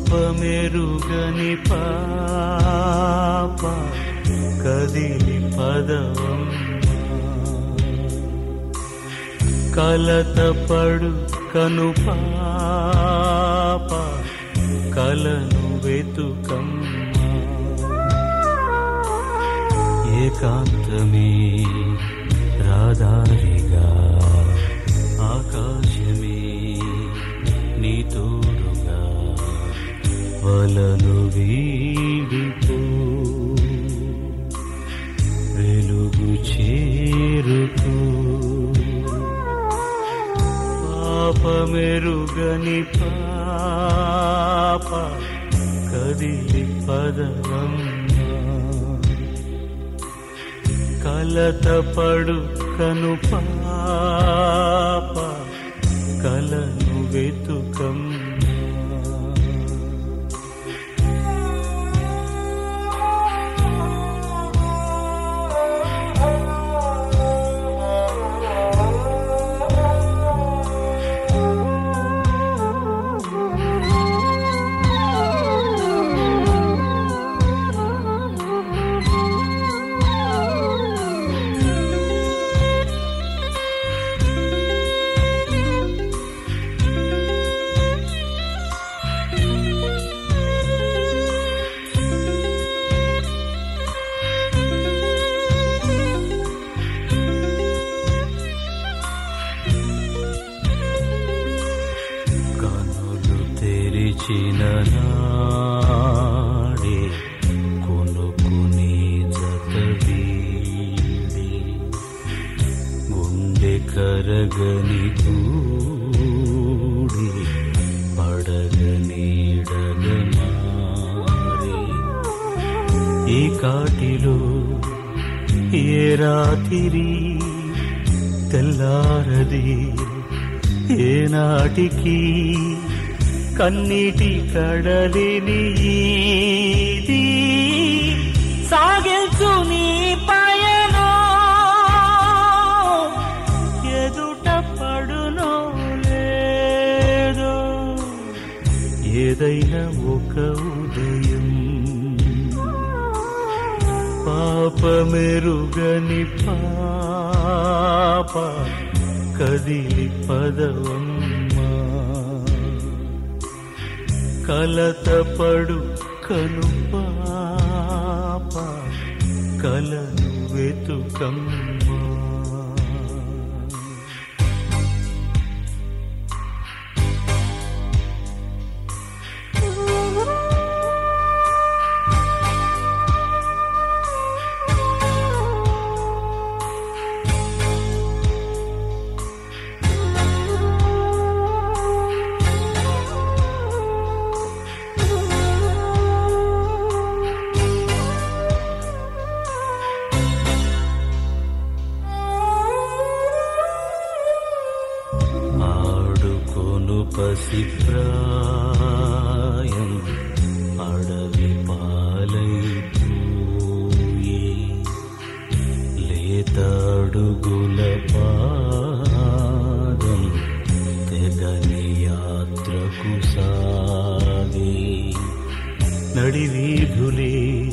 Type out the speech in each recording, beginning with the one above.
పాపమెరుగని పాప కదిలి పదవమ్మ కలతపడు కను పాప కలను వెతుకమ్మా ఏకాంతమే రాధారిగా ఆకాశమే నీ తోడుగా వలను వీడిపో వెలుగు చేరుకో పాపమెరుగని పాప కదిలి పదవమ్మ కలతపడు కను పాప కలను వెతుకమ్మా కనులు తెరిచిన నాడే కొనుకుని జత వీడి గుండె కరగని కూడి పడగనీడగమారి ఈ కాటిలో ఏ రాతిరి తెల్లారది ఏనాటికి కన్నీటి కడలిని ఈది సాగిల్చు నీ పయనో ఎదుట పడునో లేదో ఏదైనా ఒక ఉదయం పాపమెరుగని పాప కదిలి పదవమ్మా కలతపడు కను పాప కలను వెతుకమ్మా ఆడుకొను పసి ప్రాయం అడవి పాలైపోయి లేతాడుగుల పాదం తెగని యాత్రకు సాగే నడివీధులే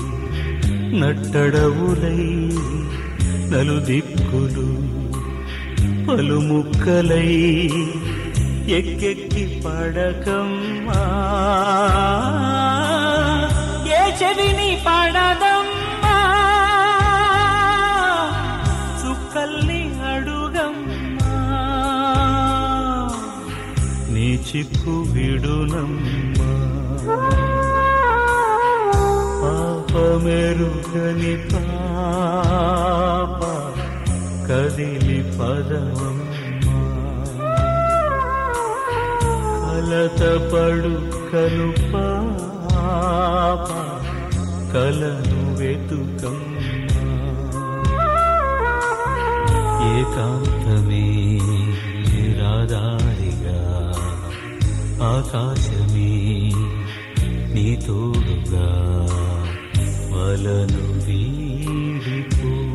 నట్టడవులై నలుదిక్కులు పలుముక్కలై ఎక్కెక్కి పడకమ్మా ఏ చెవిని పడదమ్మా చుక్కల్ని అడుగమ్మా నీ చిక్కు విడునమ్మా పాపమెరుగని పాప కదిలి పదవమ్మా కలతపడు కను పాప కలను వెతుకమ్మా ఏకాంతమే రాదారిగా ఆకాశమే నీ తోడుగా వలను వీడిపో